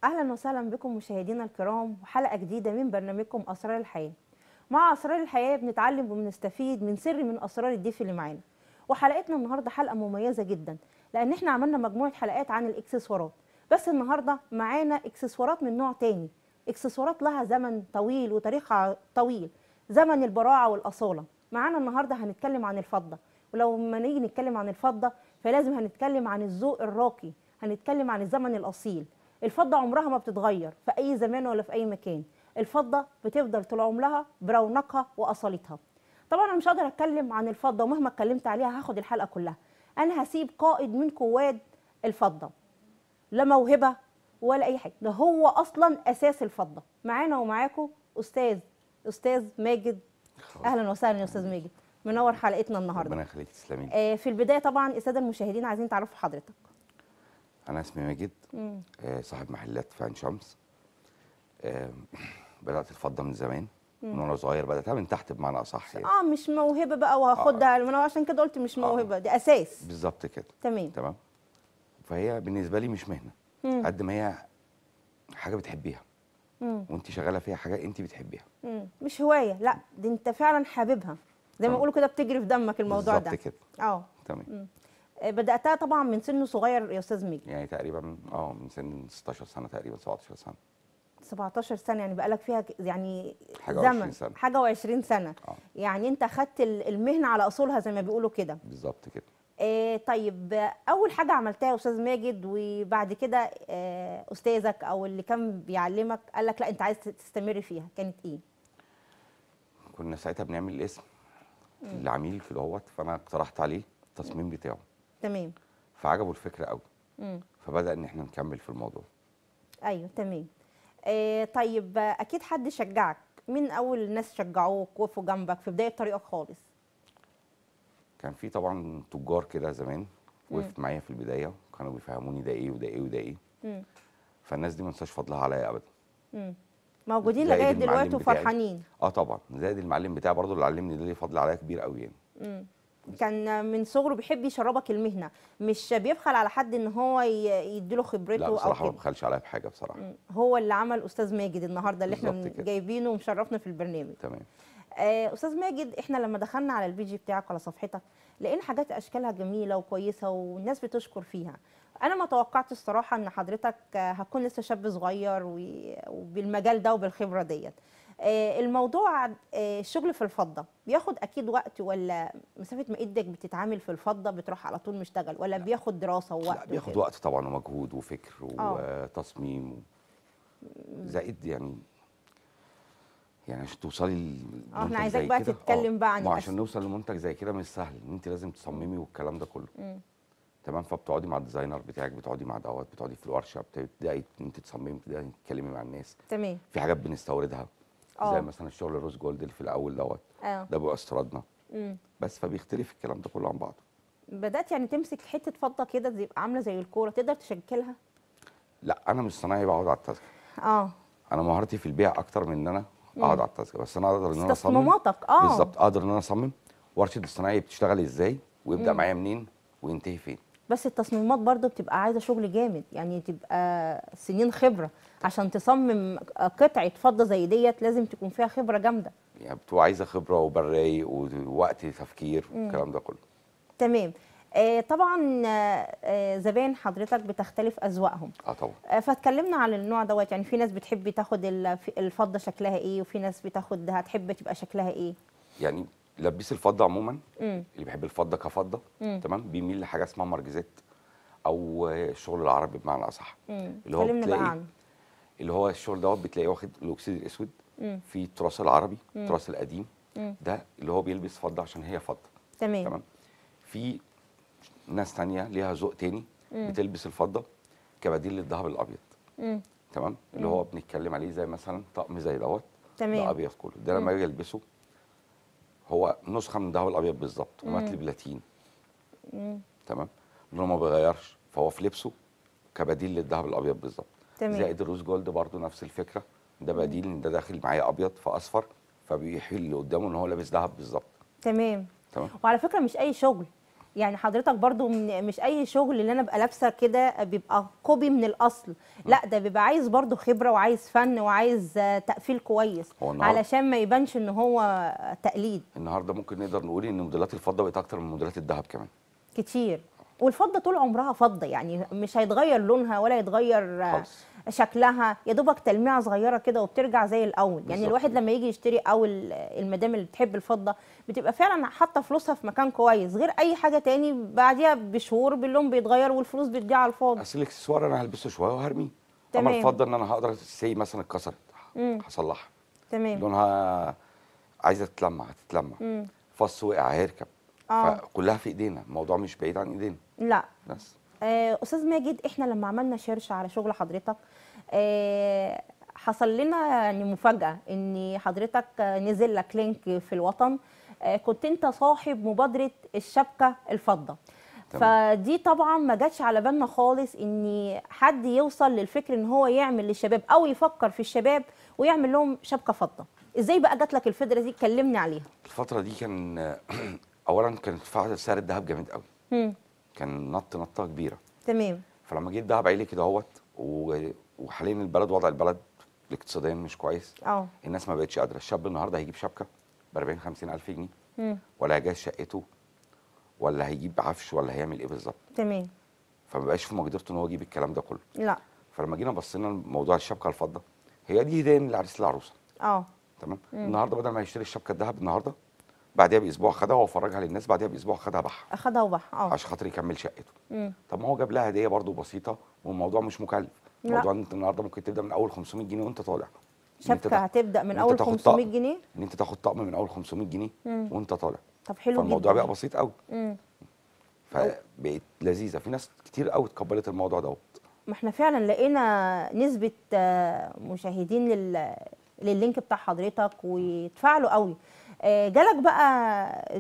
اهلا وسهلا بكم مشاهدينا الكرام وحلقه جديده من برنامجكم اسرار الحياه مع اسرار الحياه بنتعلم وبنستفيد من سر من اسرار الضيف اللي معانا وحلقتنا النهارده حلقه مميزه جدا لان احنا عملنا مجموعه حلقات عن الاكسسوارات بس النهارده معانا اكسسوارات من نوع تاني اكسسوارات لها زمن طويل وتاريخها طويل زمن البراعه والاصاله معانا النهارده هنتكلم عن الفضه ولو ما نيجي نتكلم عن الفضه فلازم هنتكلم عن الذوق الراقي هنتكلم عن الزمن الاصيل الفضه عمرها ما بتتغير في اي زمان ولا في اي مكان الفضه بتفضل طول عمرها برونقها واصالتها طبعا انا مش هقدر اتكلم عن الفضه ومهما اتكلمت عليها هاخد الحلقه كلها انا هسيب قائد من قواد الفضه لا موهبه ولا اي حاجه ده هو اصلا اساس الفضه معانا ومعاكم استاذ استاذ ماجد اهلا وسهلا يا استاذ ماجد منور حلقتنا النهارده ربنا يخليك تسلمي آه في البدايه طبعا الساده المشاهدين عايزين تعرفوا حضرتك انا اسمي ماجد مم. آه، صاحب محلات في عين شمس آه، بدات الفضه من زمان من وانا صغير بداتها من تحت بمعنى اصح يعني اه مش موهبه بقى وهاخدها آه. عشان كده قلت مش موهبه دي اساس بالظبط كده تمام تمام فهي بالنسبه لي مش مهنه مم. قد ما هي حاجه بتحبيها مم. وانت شغاله فيها حاجه انت بتحبيها مم. مش هوايه لا دي انت فعلا حاببها زي ما تمام. يقولوا كده بتجري في دمك الموضوع بالظبط ده كده اه تمام آه، بداتها طبعا من سن صغير يا استاذ ميجي يعني تقريبا اه من سن 16 سنه تقريبا 17 سنه 17 سنه يعني بقالك فيها ك- يعني حاجة زمن وعشرين سنة. حاجه و20 سنه اه يعني انت خدت ال- المهنه على اصولها زي ما بيقولوا كده بالظبط كده آه طيب آه، اول حاجه عملتها يا استاذ ماجد وبعد كده آه استاذك او اللي كان بيعلمك قال لك لا انت عايز تستمر فيها كانت ايه كنا ساعتها بنعمل الاسم العميل كده اهوت فانا اقترحت عليه التصميم بتاعه تمام فعجبه الفكره قوي مم. فبدا ان احنا نكمل في الموضوع ايوه تمام آه طيب آه، اكيد حد شجعك مين اول الناس شجعوك وقفوا جنبك في بدايه طريقك خالص كان في طبعا تجار كده زمان وقفت معايا في البدايه كانوا بيفهموني ده ايه وده ايه وده ايه مم. فالناس دي ما انساش فضلها عليا ابدا مم. موجودين زائد لغايه المعلم دلوقتي بتاعي. وفرحانين اه طبعا زائد المعلم بتاعي برضه اللي علمني ده ليه فضل عليا كبير قوي يعني مم. كان من صغره بيحب يشربك المهنه مش بيبخل على حد ان هو ي- يديله خبرته لا او بصراحه ما كده بخلش عليا بحاجه بصراحه مم. هو اللي عمل استاذ ماجد النهارده اللي احنا بالظبط كده. جايبينه ومشرفنا في البرنامج تمام آه، استاذ ماجد احنا لما دخلنا على البيجي بتاعك على صفحتك لقينا حاجات اشكالها جميله وكويسه والناس بتشكر فيها انا ما توقعتش الصراحه ان حضرتك آه، هتكون لسه شاب صغير و- وبالمجال ده وبالخبره ديت آه، الموضوع آه، الشغل في الفضه بياخد اكيد وقت ولا مسافه ما ايدك بتتعامل في الفضه بتروح على طول مشتغل ولا بياخد دراسه ووقت لا بياخد وكده؟ وقت طبعا ومجهود وفكر آه. وتصميم و... زائد يعني يعني عشان توصلي اه احنا لمنتج عايزاك زي بقى كده- تتكلم بقى عن ما الأس- عشان نوصل لمنتج زي كده مش سهل ان انت لازم تصممي والكلام ده كله مم. تمام فبتقعدي مع الديزاينر بتاعك بتقعدي مع دوت بتقعدي في الورشه بتبداي انت تصممي بتبداي تتكلمي مع الناس تمام في حاجات بنستوردها آه. زي مثلا الشغل الروز جولد اللي في الاول دوت اه ده بيبقى استيرادنا مم. بس فبيختلف الكلام ده كله عن بعضه بدات يعني تمسك حته فضه كده تبقى عامله زي الكوره تقدر تشكلها لا انا مش صنايعي بقعد على التسجيل اه انا مهارتي في البيع اكتر من ان انا اقعد على التسجيل بس انا اقدر ان انا اصمم تصميماتك اه بالظبط اقدر ان انا اصمم ورشه الصناعي بتشتغل ازاي ويبدا معايا منين وينتهي فين بس التصميمات برضو بتبقى عايزه شغل جامد يعني تبقى سنين خبره عشان تصمم قطعه فضه زي ديت لازم تكون فيها خبره جامده يعني بتبقى عايزه خبره وبرايق ووقت تفكير والكلام ده كله تمام آه طبعا آه، آه زبائن حضرتك بتختلف اذواقهم اه طبعا آه فاتكلمنا عن النوع دوت يعني في ناس بتحب تاخد الف- الفضه شكلها ايه وفي ناس بتاخد هتحب تبقى شكلها ايه يعني لبيس الفضه عموما امم اللي بيحب الفضه كفضه مم. تمام بيميل لحاجه اسمها مرجزات او الشغل العربي بمعنى اصح امم اللي هو اتكلمنا بقى بتلاقي عنه اللي هو الشغل دوت بتلاقيه واخد الاكسيد الاسود مم. في التراث العربي مم. التراث القديم مم. ده اللي هو بيلبس فضه عشان هي فضه تمام تمام في ناس تانية ليها ذوق تاني مم. بتلبس الفضه كبديل للذهب الابيض امم تمام اللي هو بنتكلم عليه زي مثلا طقم زي دوت ده تمام ابيض كله ده لما يجي يلبسه هو نسخه من الذهب الابيض بالظبط ومتلي بلاتين مم. تمام لونه ما بيغيرش فهو في لبسه كبديل للذهب الابيض بالظبط تمام. زائد الروز جولد برضو نفس الفكره ده بديل ان ده داخل معايا ابيض فاصفر فبيحيل اللي قدامه ان هو لابس ذهب بالظبط تمام تمام وعلى فكره مش اي شغل يعني حضرتك برضو من مش اي شغل اللي انا ابقى لابسه كده بيبقى كوبي من الاصل لا ده بيبقى عايز برضو خبره وعايز فن وعايز آه، تقفيل كويس هو النهاردة- علشان ما يبانش ان هو تقليد النهارده ممكن نقدر نقول ان موديلات الفضه بقت اكتر من موديلات الذهب كمان كتير والفضه طول عمرها فضه يعني مش هيتغير لونها ولا يتغير آه، خالص. شكلها يا دوبك تلميعه صغيره كده وبترجع زي الاول يعني بالظبط. الواحد لما يجي يشتري او ال- المدام اللي بتحب الفضه بتبقى فعلا حاطه فلوسها في مكان كويس غير اي حاجه تاني بعديها بشهور باللون بيتغير والفلوس بتضيع على الفاضي اصل الاكسسوار انا هلبسه شويه وهرميه تمام. اما الفضه ان انا هقدر سي مثلا اتكسرت مم. هصلحها تمام لونها عايزه تتلمع هتتلمع مم. فص وقع هيركب آه. فكلها في ايدينا الموضوع مش بعيد عن ايدينا لا بس آه، استاذ ماجد احنا لما عملنا سيرش على شغل حضرتك آه، حصل لنا يعني مفاجاه ان حضرتك آه، نزل لك لينك في الوطن آه، كنت انت صاحب مبادره الشبكه الفضه تمام. فدي طبعا ما جاتش على بالنا خالص ان حد يوصل للفكر ان هو يعمل للشباب او يفكر في الشباب ويعمل لهم شبكه فضه ازاي بقى جات لك الفكره دي كلمني عليها الفتره دي كان اولا كان ارتفاع سعر الذهب جامد قوي مم. كان نط نطه كبيره تمام فلما جه الذهب عالي كده اهوت و- وحاليا البلد وضع البلد الاقتصاديا مش كويس اه الناس ما بقتش قادره الشاب النهارده هيجيب شبكه ب 40 50 الف جنيه مم. ولا هيجهز شقته ولا هيجيب عفش ولا هيعمل ايه بالظبط تمام فما بقاش في مقدرته ان هو يجيب الكلام ده كله لا فلما جينا بصينا لموضوع الشبكه الفضه هي دي هديه للعريس للعروسه اه تمام النهارده بدل ما يشتري الشبكه الذهب النهارده بعديها باسبوع خدها وفرجها للناس بعديها باسبوع خدها باعها اخدها وبح اه عشان خاطر يكمل شقته مم. طب ما هو جاب لها هديه برضو بسيطه والموضوع مش مكلف لا. الموضوع انت النهارده ممكن تبدا من اول 500 جنيه وانت طالع إن أنت شبكه تاخد- هتبدا من إن اول أنت تاخد 500 طقم. جنيه ان انت تاخد طقم من اول 500 جنيه مم. وانت طالع طب حلو فالموضوع جدا بقى بسيط قوي مم. فبقت لذيذه في ناس كتير قوي اتقبلت الموضوع دوت ما احنا فعلا لقينا نسبه آه، مشاهدين لل... لللينك بتاع حضرتك وتفاعلوا قوي آه، جالك بقى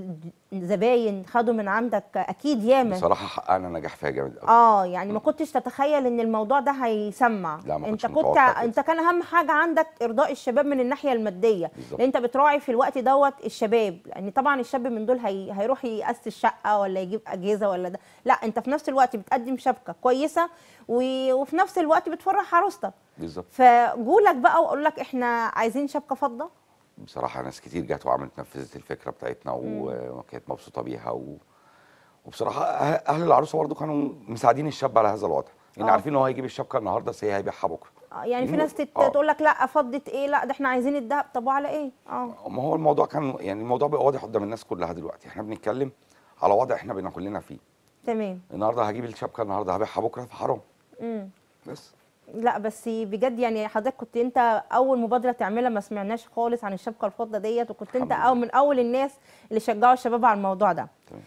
زباين خدوا من عندك اكيد ياما بصراحه حققنا نجاح فيها جامد قوي اه يعني ما كنتش تتخيل ان الموضوع ده هيسمع لا، ما انت كنتش كنت متوقع كده. انت كان اهم حاجه عندك ارضاء الشباب من الناحيه الماديه بالظبط. لان انت بتراعي في الوقت دوت الشباب لان طبعا الشاب من دول هي... هيروح يأسس شقه ولا يجيب اجهزه ولا ده لا انت في نفس الوقت بتقدم شبكه كويسه و... وفي نفس الوقت بتفرح عروستك بالظبط فجولك بقى وقالوا لك احنا عايزين شبكه فضه بصراحه ناس كتير جت وعملت نفذت الفكره بتاعتنا و- وكانت مبسوطه بيها و... وبصراحه أه- اهل العروسه برضو كانوا مساعدين الشاب على هذا الوضع ان آه. عارفين ان هو هيجيب الشبكه النهارده بس هي هيبيعها بكره آه، يعني في مم. ناس تت... آه. تقول لك لا فضت ايه لا ده احنا عايزين الدهب طب وعلى ايه اه ما هو الموضوع كان يعني الموضوع بقى واضح قدام الناس كلها دلوقتي احنا بنتكلم على وضع احنا بقينا كلنا فيه تمام النهارده هجيب الشبكه النهارده هبيعها بكره فحرام امم بس لا بس بجد يعني حضرتك كنت انت اول مبادره تعملها ما سمعناش خالص عن الشبكه الفضه ديت وكنت انت الحمد أو من اول الناس اللي شجعوا الشباب على الموضوع ده تمام.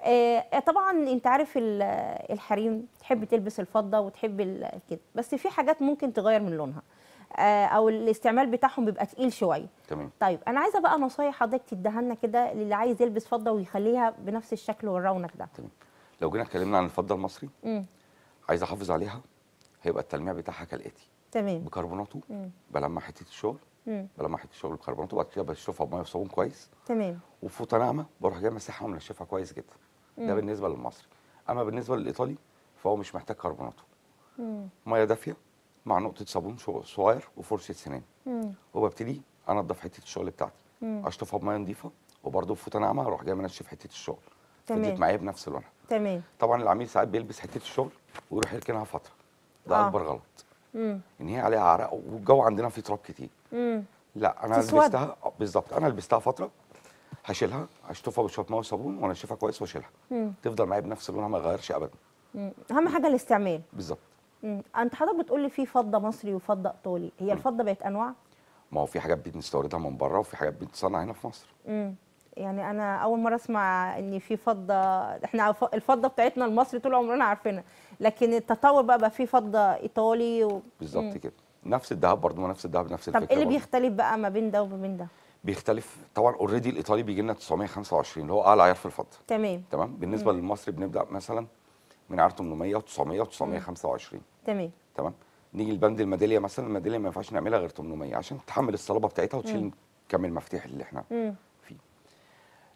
آه طبعا انت عارف ال- الحريم تحب تلبس الفضه وتحب ال- كده بس في حاجات ممكن تغير من لونها آه او الاستعمال بتاعهم بيبقى تقيل شويه تمام طيب انا عايزه بقى نصايح حضرتك تديها لنا كده للي عايز يلبس فضه ويخليها بنفس الشكل والرونق ده تمام لو جينا اتكلمنا عن الفضه المصري امم عايز احافظ عليها هيبقى التلميع بتاعها كالاتي تمام بكربوناته مم. بلمع حته الشغل امم بلمع حته الشغل بكربوناته وبعد كده بشطفها بميه وصابون كويس تمام وفوطه ناعمه بروح جاي مسحها ومنشفها كويس جدا ده مم. بالنسبه للمصري اما بالنسبه للايطالي فهو مش محتاج كربوناته امم ميه دافيه مع نقطه صابون شو- صغير وفرشه سنان امم وببتدي انضف حته الشغل بتاعتي مم. اشطفها بميه نظيفه وبرده بفوطه ناعمه اروح جاي منشف حته الشغل تمام. فضلت معايا بنفس لونها تمام طبعا العميل ساعات بيلبس حته الشغل ويروح يركنها فتره ده آه. اكبر غلط امم ان هي عليها عرق والجو عندنا فيه تراب كتير امم لا انا تسود. لبستها آه، بالظبط انا لبستها فتره هشيلها هشطفها بشويه ميه وصابون وانشفها كويس واشيلها مم. تفضل معايا بنفس لونها ما يغيرش ابدا مم. اهم حاجه الاستعمال بالظبط مم. انت حضرتك بتقول لي في فضه مصري وفضه ايطالي هي الفضه بقت انواع ما هو في حاجات بنستوردها من بره وفي حاجات بتتصنع هنا في مصر مم. يعني انا اول مره اسمع ان في فضه احنا ف- الفضه بتاعتنا المصري طول عمرنا عارفينها لكن التطور بقى بقى في فضه ايطالي و... بالظبط كده نفس الذهب برضه ما نفس الذهب نفس طب الفكره ايه اللي برضه. بيختلف بقى ما بين ده وما بين ده بيختلف طبعا اوريدي الايطالي بيجي لنا 925 اللي هو اعلى عيار في الفضه تمام تمام بالنسبه للمصري بنبدا مثلا من عيار 800 و900 و925 تمام تمام نيجي لبند الميداليه مثلا الميداليه ما ينفعش نعملها غير 800 عشان تحمل الصلابه بتاعتها وتشيل كم المفاتيح اللي احنا مم. فيه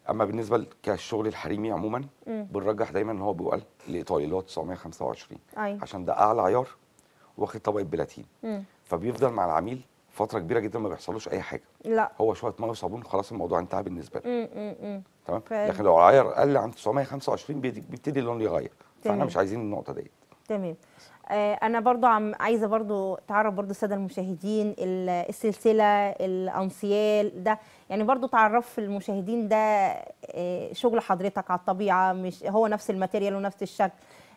اما بالنسبه ل- كالشغل الحريمي عموما مم. بنرجح دايما ان هو بيقال الايطالي اللي هو 925 ايوه عشان ده اعلى عيار واخد طبقه بلاتين مم. فبيفضل مع العميل فتره كبيره جدا ما بيحصلوش اي حاجه لا هو شويه ميه وصابون خلاص الموضوع انتهى بالنسبه له مم. مم. مم. تمام فعلا. لكن لو العيار قل عن 925 بيدي- بيبتدي اللون يغير تمام. فاحنا مش عايزين النقطه ديت تمام آه، انا برضو عم عايزه برضو تعرف برضو الساده المشاهدين ال- السلسله الانسيال ده يعني برضو تعرف المشاهدين ده آه، شغل حضرتك على الطبيعه مش هو نفس الماتيريال ونفس الشكل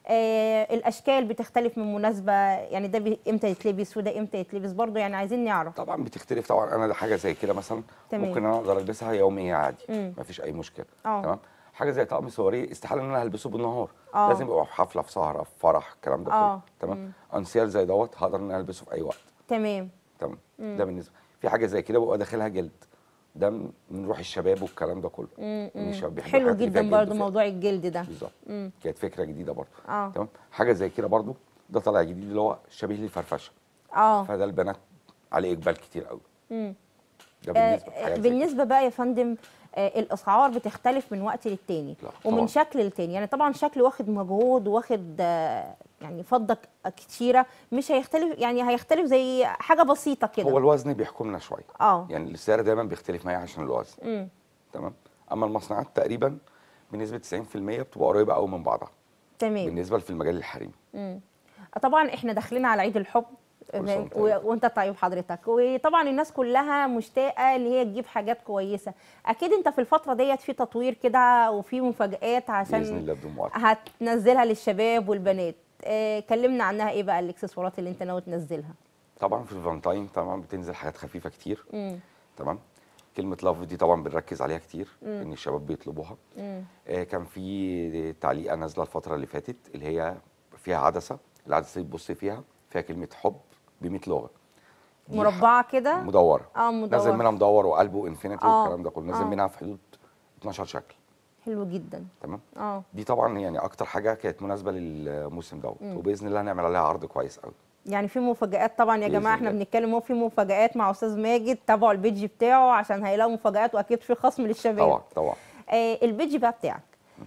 آه، الاشكال بتختلف من مناسبه يعني ده بي- امتى يتلبس وده امتى يتلبس برضو يعني عايزين نعرف طبعا بتختلف طبعا انا حاجه زي كده مثلا تمام. ممكن انا اقدر البسها يوميه عادي مم. مفيش اي مشكله اه. تمام حاجه زي طقم سواريه استحاله ان انا هلبسه بالنهار اه. لازم يبقى في حفله في سهره في فرح الكلام ده اه. كله تمام انسيال زي دوت هقدر ان انا البسه في اي وقت تمام تمام ده بالنسبه في حاجه زي كده بيبقى داخلها جلد ده من من روح الشباب والكلام ده كله مم. إن مم. الشباب بيحبوا حلو الحاجات اللي فيها جدا جلد برضو فيها. موضوع الجلد ده بالظبط مم. كانت فكره جديده برضه اه تمام حاجه زي كده برضه ده طالع جديد اللي هو شبيه للفرفشه اه فده البنات عليه اقبال كتير قوي مم. ده آه، بالنسبه لحاجات زي كده. بالنسبه بقى يا فندم آه، الاسعار بتختلف من وقت للتاني لا، ومن طبعاً. شكل للتاني يعني طبعا شكل واخد مجهود واخد آه، يعني فضه ك- كتيره مش هيختلف يعني هيختلف زي حاجه بسيطه هو كده الوزن بيحكمنا شويه اه يعني السعر دايما بيختلف معايا عشان الوزن امم تمام اما المصنعات تقريبا بنسبه 90% بتبقى قريبه قوي من بعضها تمام بالنسبه في المجال الحريمي مم. طبعا احنا داخلين على عيد الحب كل سنة وأنت و- طيب. وانت طيب حضرتك وطبعا الناس كلها مشتاقه ان هي تجيب حاجات كويسه اكيد انت في الفتره ديت في تطوير كده وفي مفاجآت عشان باذن الله بدون مقاطعه هتنزلها للشباب والبنات آه، كلمنا عنها ايه بقى الاكسسوارات اللي انت ناوي تنزلها طبعا في الفالنتاين طبعا بتنزل حاجات خفيفه كتير امم تمام كلمه لاف دي طبعا بنركز عليها كتير ان الشباب بيطلبوها امم آه كان في تعليقه نازله الفتره اللي فاتت اللي هي فيها عدسه العدسه دي تبص فيها فيها كلمه حب ب 100 لغه دي مربعه كده مدوره اه نازل مدور منها مدور وقلب وانفينيتي آه، والكلام ده كله نازل آه. منها في حدود 12 شكل حلو جدا تمام اه دي طبعا يعني اكتر حاجه كانت مناسبه للموسم دوت وباذن الله هنعمل عليها عرض كويس قوي يعني في مفاجآت طبعا يا بإذن جماعه احنا الله. بنتكلم اهو في مفاجآت مع استاذ ماجد تابعوا البيج بتاعه عشان هيلاقوا مفاجآت واكيد في خصم للشباب طبعا طبعا آه البيج بقى بتاعك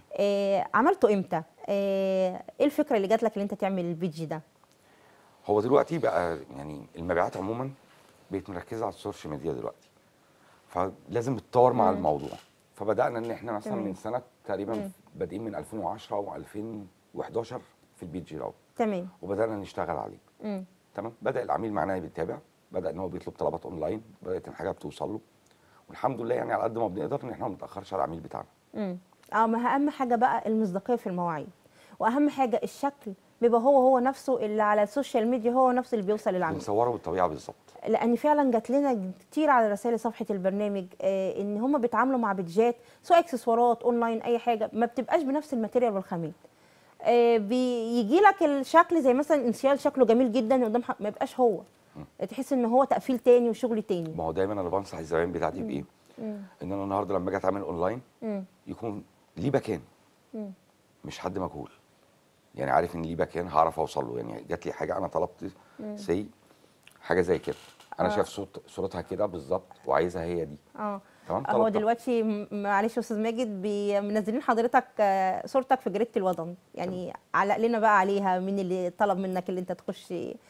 آه عملته امتى آه ايه الفكره اللي جات لك ان انت تعمل البيج ده هو دلوقتي بقى يعني المبيعات عموما بقت مركزه على السوشيال ميديا دلوقتي فلازم نتطور مع مم. الموضوع فبدانا ان احنا مثلا تمام. من سنه تقريبا مم. بادئين من 2010 و2011 في البيج دوت تمام وبدانا نشتغل عليه امم تمام بدا العميل معانا بيتابع بدا ان هو بيطلب طلبات اونلاين بدات الحاجه بتوصل له والحمد لله يعني على قد ما بنقدر ان احنا ما نتاخرش على العميل بتاعنا امم اه ما اهم حاجه بقى المصداقيه في المواعيد واهم حاجه الشكل بيبقى هو هو نفسه اللي على السوشيال ميديا هو نفسه اللي بيوصل للعميل بنصوره بالطبيعه بالظبط لان فعلا جات لنا كتير على رسائل صفحه البرنامج آه ان هم بيتعاملوا مع بيدجات سواء اكسسوارات اونلاين اي حاجه ما بتبقاش بنفس الماتيريال والخامات آه بيجي لك الشكل زي مثلا انسيال شكله جميل جدا قدام ح- ما يبقاش هو تحس ان هو تقفيل تاني وشغل تاني ما هو دايما انا بنصح الزباين بتاعتي بايه مم. ان انا النهارده لما اجي اتعامل اونلاين مم. يكون ليه مكان مم. مش حد مجهول يعني عارف ان ليه مكان هعرف اوصل له يعني جات لي حاجه انا طلبت سي حاجه زي كده انا آه. شايف صوت صورتها كده بالظبط وعايزها هي دي اه تمام هو طلبتها. دلوقتي م- معلش يا استاذ ماجد بي- منزلين حضرتك آه، صورتك في جريده الوطن يعني علق لنا بقى عليها مين اللي طلب منك اللي انت تخش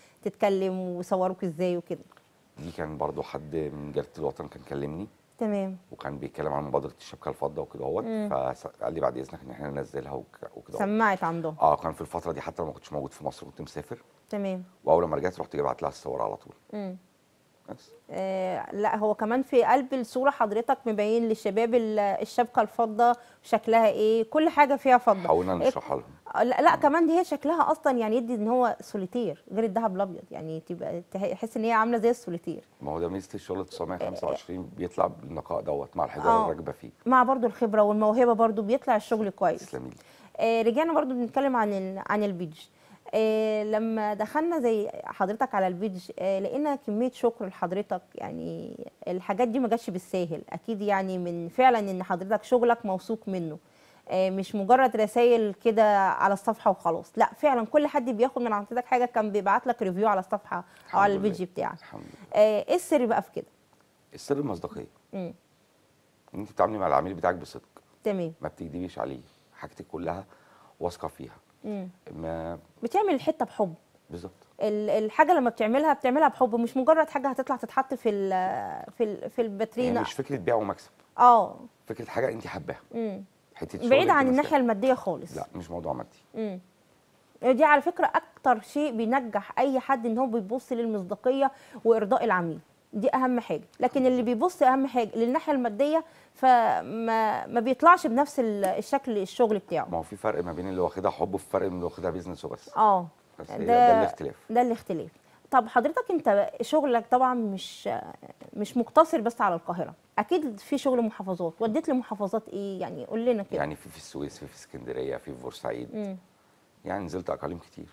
تتكلم وصوروك ازاي وكده دي كان برضو حد من جريده الوطن كان كلمني تمام وكان بيتكلم عن مبادره الشبكه الفضه وكده اهوت مم. فقال لي بعد اذنك ان احنا ننزلها وك- وكده اهوت. سمعت عندهم اه كان في الفتره دي حتى لما كنتش موجود في مصر كنت مسافر تمام واول ما رجعت رحت جايبعت لها الصور على طول مم. بس آه لا هو كمان في قلب الصوره حضرتك مبين للشباب ال- الشبكه الفضه شكلها ايه كل حاجه فيها فضه حاولنا إيه؟ نشرحها لهم آه، لا, لا كمان دي هي شكلها اصلا يعني يدي ان هو سوليتير غير الذهب الابيض يعني تبقى تحس ان هي عامله زي السوليتير ما هو ده ميزه الشغل 925 بيطلع بالنقاء دوت مع الحجاره آه. الراكبه فيه مع برضو الخبره والموهبه برضو بيطلع الشغل كويس تسلمي لي آه رجعنا برضو بنتكلم عن ال- عن البيج آه لما دخلنا زي حضرتك على البيج آه لقينا كميه شكر لحضرتك يعني الحاجات دي ما جاتش بالساهل اكيد يعني من فعلا ان حضرتك شغلك موثوق منه آه مش مجرد رسائل كده على الصفحه وخلاص لا فعلا كل حد بياخد من حضرتك حاجه كان بيبعت لك ريفيو على الصفحه او الحمد على لله. البيج بتاعك الحمد لله آه ايه السر بقى في كده السر المصداقيه مم. ان انت تتعاملي مع العميل بتاعك بصدق تمام ما بتكدبيش عليه حاجتك كلها واثقه فيها مم. ما بتعمل الحته بحب بالظبط ال- الحاجه لما بتعملها بتعملها بحب مش مجرد حاجه هتطلع تتحط في ال في ال في هي الباترينا مش فكره بيع ومكسب اه فكره حاجه انت حباها مم. حته شغل بعيد أنت عن ماسكاها. الناحيه الماديه خالص لا مش موضوع مادي مم. دي على فكره اكتر شيء بينجح اي حد ان هو بيبص للمصداقيه وارضاء العميل دي اهم حاجه لكن اللي بيبص اهم حاجه للناحيه الماديه فما ما بيطلعش بنفس ال- الشكل الشغل بتاعه ما هو في فرق ما بين اللي واخدها حب وفي فرق من اللي واخدها بيزنس وبس اه بس هي ده الاختلاف ده الاختلاف طب حضرتك انت شغلك طبعا مش مش مقتصر بس على القاهره اكيد في شغل محافظات وديت لمحافظات ايه يعني قول لنا كده يعني في في السويس في في اسكندريه في في بورسعيد مم. يعني نزلت اقاليم كتير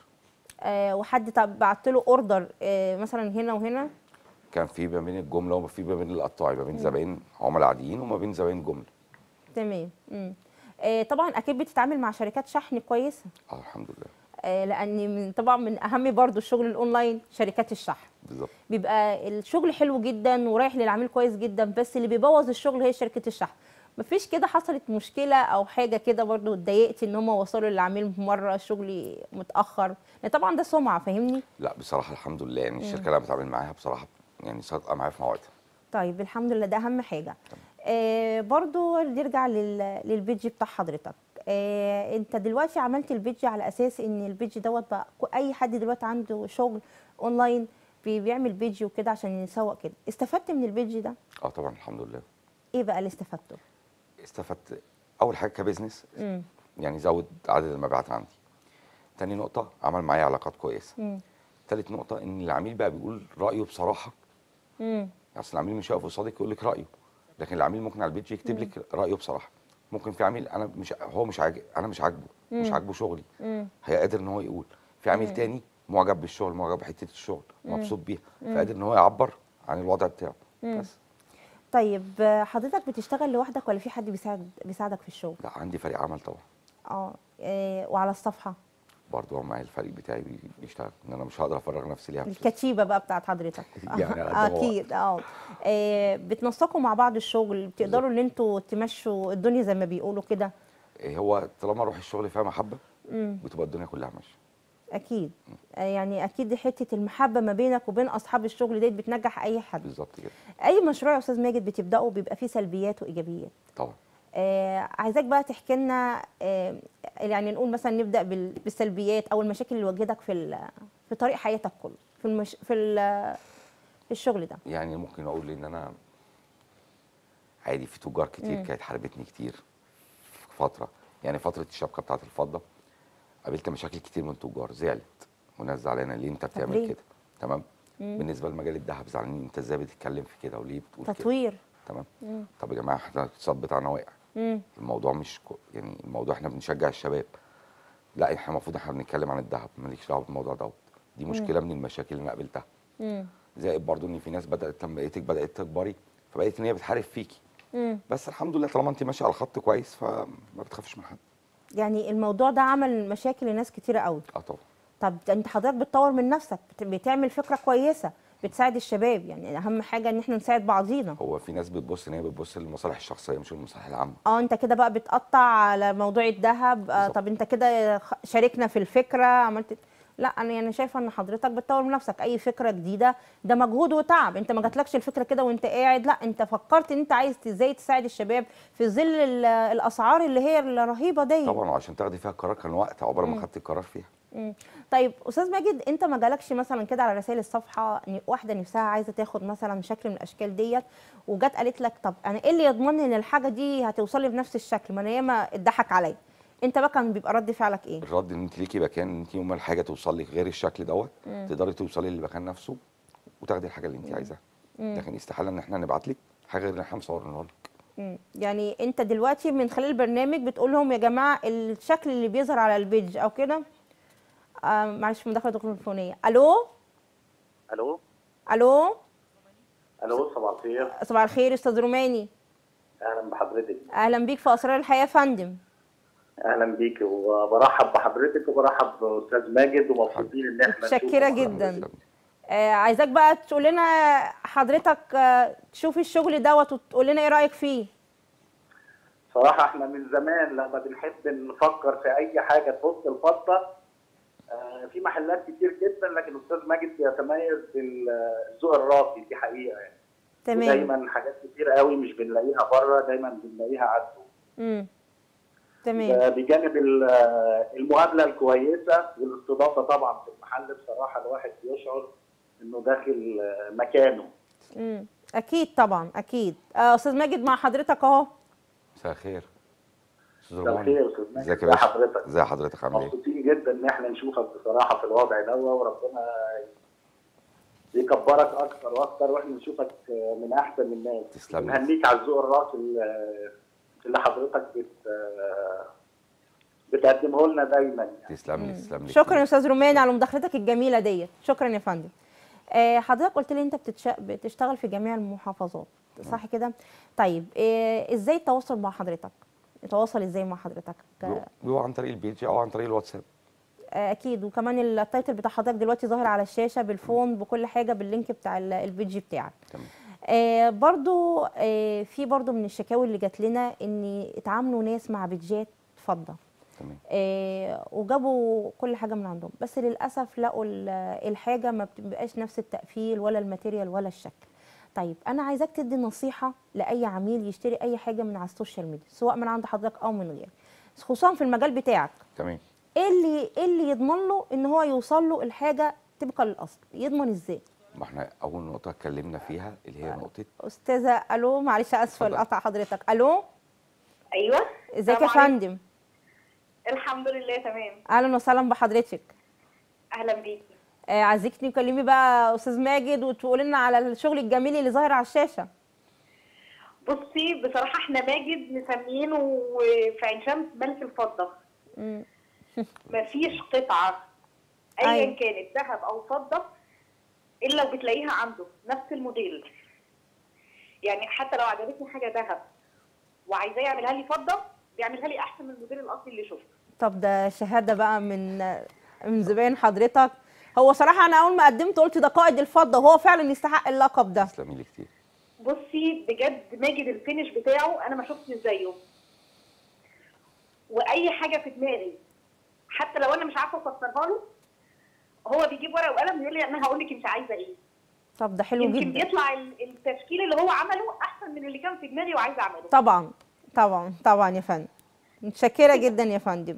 آه وحد طب بعت له اوردر آه مثلا هنا وهنا كان في ما بين الجمله وما في ما بين القطاعي ما بين زباين عملاء عاديين وما بين زباين جمله تمام مم. آه طبعا اكيد بتتعامل مع شركات شحن كويسه اه الحمد لله آه لان من طبعا من اهم برضو الشغل الاونلاين شركات الشحن بالظبط بيبقى الشغل حلو جدا ورايح للعميل كويس جدا بس اللي بيبوظ الشغل هي شركه الشحن مفيش كده حصلت مشكله او حاجه كده برضو اتضايقتي ان هم وصلوا للعميل مره شغلي متاخر لان طبعا ده سمعه فاهمني لا بصراحه الحمد لله يعني الشركه اللي انا بتعامل معاها بصراحه يعني صادقه معايا في مواعيدها طيب الحمد لله ده اهم حاجه آه برضو نرجع لل... للبيج بتاع حضرتك آه انت دلوقتي عملت البيج على اساس ان البيج دوت بقى ك- اي حد دلوقتي عنده شغل اونلاين بي- بيعمل بيج وكده عشان يسوق كده استفدت من البيج ده اه طبعا الحمد لله ايه بقى اللي استفدته استفدت اول حاجه كبزنس امم يعني زود عدد المبيعات عندي تاني نقطه عمل معايا علاقات كويسه امم تالت نقطه ان العميل بقى بيقول رايه بصراحه امم اصل العميل مش هيقف قصادك يقول لك رايه لكن العميل ممكن على البيج يكتب لك رايه بصراحه ممكن في عميل انا مش هو مش عاجب انا مش عاجبه مش مم. عاجبه شغلي امم هي قادر ان هو يقول في عميل مم. تاني معجب بالشغل معجب بحته الشغل مم. مبسوط بيها مم. فقادر ان هو يعبر عن الوضع بتاعه مم. بس طيب آه، حضرتك بتشتغل لوحدك ولا في حد بيساعد بيساعدك في الشغل لا عندي فريق عمل طبعا اه آه، وعلى الصفحه برضه هو معايا الفريق بتاعي بي- بيشتغل ان انا مش هقدر افرغ نفسي ليها الكتيبه بقى بتاعت حضرتك يعني على قد ما هو. اكيد اه آه، بتنسقوا مع بعض الشغل بتقدروا ان انتوا تمشوا الدنيا زي ما بيقولوا كده إيه هو طالما روح الشغل فيها محبه امم بتبقى الدنيا كلها ماشيه اكيد آه، يعني اكيد حته المحبه ما بينك وبين اصحاب الشغل ديت بتنجح اي حد بالظبط كده اي مشروع يا استاذ ماجد بتبداه بيبقى فيه سلبيات وايجابيات طبعا آه عايزاك بقى تحكي لنا آه يعني نقول مثلا نبدا بال- بالسلبيات او المشاكل اللي واجهتك في ال- في طريق حياتك كله في المش في ال- في الشغل ده يعني ممكن اقول ان انا عادي في تجار كتير مم. كانت حاربتني كتير في فتره يعني فتره الشبكه بتاعت الفضه قابلت مشاكل كتير من تجار زعلت وناس زعلانه ليه انت بتعمل ليه؟ كده تمام مم. بالنسبه لمجال الذهب زعلانين انت ازاي بتتكلم في كده وليه بتقول كده تطوير تمام مم. طب يا جماعه احنا الاقتصاد بتاعنا واقع مم. الموضوع مش كو يعني الموضوع احنا بنشجع الشباب لا احنا المفروض احنا بنتكلم عن الذهب مالكش دعوه بالموضوع دوت دي مشكله من المشاكل اللي انا قابلتها مم. زائد برضو ان في ناس بدات لما لقيتك بدات تكبري فبقيت ان هي بتحارب فيكي مم. بس الحمد لله طالما انت ماشيه على خط كويس فما بتخافش من حد يعني الموضوع ده عمل مشاكل لناس كتيره قوي اه طبعا طب ده انت حضرتك بتطور من نفسك بت- بتعمل فكره كويسه بتساعد الشباب يعني اهم حاجه ان احنا نساعد بعضينا هو في ناس بتبص ان هي بتبص للمصالح الشخصيه مش للمصالح العامه اه انت كده بقى بتقطع على موضوع الذهب آه بالظبط. طب انت كده خ- شاركنا في الفكره عملت لا انا يعني شايفه ان حضرتك بتطور من نفسك اي فكره جديده ده مجهود وتعب انت ما جاتلكش الفكره كده وانت قاعد لا انت فكرت ان انت عايز ازاي تساعد الشباب في ظل ال- الاسعار اللي هي الرهيبه دي طبعا وعشان تاخدي فيها قرار كان وقت عقبال ما خدتي القرار فيها مم. طيب استاذ ماجد انت ما جالكش مثلا كده على رسائل الصفحه ان واحده نفسها عايزه تاخد مثلا شكل من الاشكال ديت وجت قالت لك طب انا ايه اللي يضمنني ان الحاجه دي هتوصل لي بنفس الشكل ما انا ياما اتضحك عليا انت بقى كان بيبقى رد فعلك ايه الرد ان انت ليكي مكان ان انت يوم ما الحاجه توصل لك غير الشكل دوت تقدري توصلي للمكان نفسه وتاخدي الحاجه اللي انت عايزاها لكن استحاله ان احنا نبعت لك حاجه غير اللي احنا مصورينها لك مم. يعني انت دلوقتي من خلال البرنامج بتقول لهم يا جماعه الشكل اللي بيظهر على البيج او كده آه معلش مداخله تليفونيه الو الو الو الو صباح الخير صباح الخير استاذ روماني اهلا بحضرتك اهلا بيك في اسرار الحياه يا فندم اهلا بيك وبرحب بحضرتك وبرحب باستاذ ماجد ومبسوطين ان احنا متشكرة نشوف جدا. آه عايزاك بقى تقول لنا حضرتك آه تشوف الشغل دوت وتقول لنا ايه رايك فيه صراحه احنا من زمان لما بنحب نفكر في اي حاجه تخص الفضه آه، في محلات كتير جدا لكن استاذ ماجد بيتميز بالذوق الراقي دي حقيقه يعني تمام دايما حاجات كتير قوي مش بنلاقيها بره دايما بنلاقيها عنده امم تمام آه، بجانب ال- آه، المقابله الكويسه والاستضافه طبعا في المحل بصراحه الواحد بيشعر انه داخل آه، مكانه امم اكيد طبعا اكيد آه، استاذ ماجد مع حضرتك اهو مساء الخير استاذ مساء رومان الخير يا استاذ ماجد ازيك يا ازي باشا حضرتك ازي حضرتك عامل ايه مبسوطين جدا ان احنا نشوفك بصراحه في الوضع ده وربنا يكبرك اكتر واكتر واحنا نشوفك آه، من احسن الناس تسلم لي. نهنيك على الذوق الراقي اللي- اللي حضرتك بت آه، بتقدمه لنا دايما يعني. تسلم لي تسلم لي شكرا يا استاذ روماني على مداخلتك الجميله ديت شكرا يا فندم آه، حضرتك قلت لي انت بتتش... بتشتغل في جميع المحافظات صح كده طيب آه، ازاي التواصل مع حضرتك يتواصل ازاي مع حضرتك آه، بيبقى عن طريق البيج او عن طريق الواتساب اكيد وكمان التايتل بتاع حضرتك دلوقتي ظاهر على الشاشه بالفون بكل حاجه باللينك بتاع ال- البيج بتاعك تمام آه برضو آه في برضو من الشكاوي اللي جات لنا ان اتعاملوا ناس مع بيدجات فضه تمام آه وجابوا كل حاجه من عندهم بس للاسف لقوا ال- الحاجه ما بتبقاش نفس التقفيل ولا الماتيريال ولا الشكل طيب انا عايزاك تدي نصيحه لاي عميل يشتري اي حاجه من على السوشيال ميديا سواء من عند حضرتك او من غيره خصوصا في المجال بتاعك تمام ايه اللي ايه اللي يضمن له ان هو يوصل له الحاجه طبقا للاصل يضمن ازاي ما احنا اول نقطه اتكلمنا فيها اللي هي نقطه استاذه الو معلش اسفه اتفضل. لقطع حضرتك الو ايوه ازيك يا السلام عليكم. فندم الحمد لله تمام اهلا وسهلا بحضرتك اهلا بيكي آه عايزك تكلمي بقى استاذ ماجد وتقولي لنا على الشغل الجميل اللي ظاهر على الشاشه بصي بصراحه احنا ماجد مسمينه في عين شمس ملك الفضه مم. مفيش قطعه أيوة. ايا كانت ذهب او فضه الا وبتلاقيها عنده نفس الموديل يعني حتى لو عجبتني حاجه ذهب وعايزاه يعملها لي فضه بيعملها لي احسن من الموديل الاصلي اللي شفته طب ده شهاده بقى من من زباين حضرتك هو صراحه انا اول ما قدمت قلت ده قائد الفضه وهو فعلا يستحق اللقب ده تسلمي لي كتير بصي بجد ماجد الفينش بتاعه انا ما شفتش زيه واي حاجه في دماغي حتى لو انا مش عارفه افسرها له هو بيجيب ورقه وقلم يقول لي انا هقول لك انت عايزه ايه طب ده حلو يمكن جدا بيطلع ال- التشكيل اللي هو عمله احسن من اللي كان في دماغي وعايزه اعمله طبعا طبعا طبعا يا فندم متشكره جدا يا فندم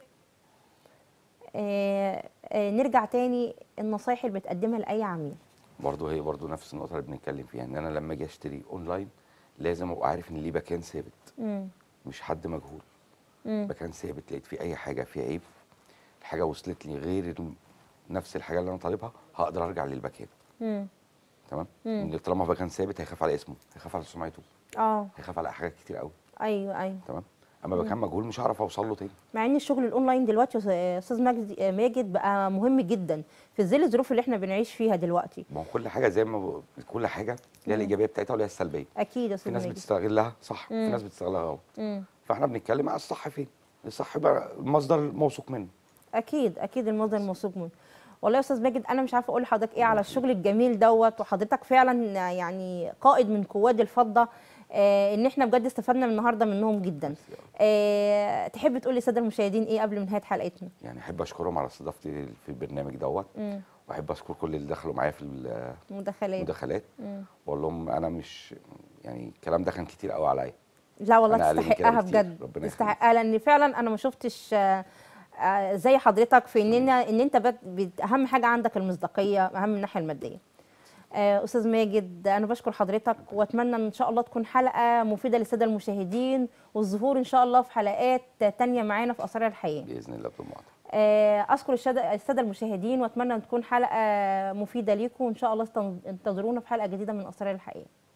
آه آه نرجع تاني النصايح اللي بتقدمها لاي عميل برضه هي برضه نفس النقطه اللي بنتكلم فيها ان انا لما اجي اشتري اونلاين لازم ابقى عارف ان ليه مكان ثابت مم. مش حد مجهول مم. مكان ثابت لقيت فيه اي حاجه فيها عيب الحاجه وصلت لي غير ال- نفس الحاجه اللي انا طالبها هقدر ارجع للمكان مم. تمام مم. ان طالما مكان ثابت هيخاف على اسمه هيخاف على سمعته اه هيخاف على حاجات كتير قوي ايوه ايوه تمام اما مكان مجهول مش هعرف اوصل له تاني مع ان الشغل الاونلاين دلوقتي يا استاذ ماجد ماجد بقى مهم جدا في ظل الظروف اللي احنا بنعيش فيها دلوقتي ما هو كل حاجه زي ما ب- كل حاجه ليها الايجابيه بتاعتها وليها السلبيه اكيد يا في استاذ ناس ماجد بتستغلها صح مم. في ناس بتستغلها غلط مم. فاحنا بنتكلم على الصح فين الصح بقى المصدر الموثوق منه اكيد اكيد المصدر الموثوق منه والله يا استاذ ماجد انا مش عارفه اقول لحضرتك ايه على الشغل الجميل دوت وحضرتك فعلا يعني قائد من قواد الفضه آه ان احنا بجد استفدنا من النهارده منهم جدا آه تحب تقول للساده المشاهدين ايه قبل نهايه حلقتنا يعني احب اشكرهم على استضافتي في البرنامج دوت مم. واحب اشكر كل اللي دخلوا معايا في مداخلات المداخلات مم. واقول لهم انا مش يعني الكلام ده كان كتير قوي عليا لا والله أنا أقل من كده تستحقها بكتير. بجد ربنا تستحقها لان فعلا انا ما شفتش آه، آه، زي حضرتك في ان ان انت بت- بت- اهم حاجه عندك المصداقيه اهم من الناحيه الماديه آه، استاذ ماجد انا بشكر حضرتك واتمنى ان شاء الله تكون حلقه مفيده للساده المشاهدين والظهور ان شاء الله في حلقات تانية معانا في اسرار الحياه باذن الله بدون مقاطعه آه، اشكر الشد- الساده المشاهدين واتمنى ان تكون حلقه مفيده ليكم وان شاء الله استن- انتظرونا في حلقه جديده من اسرار الحياه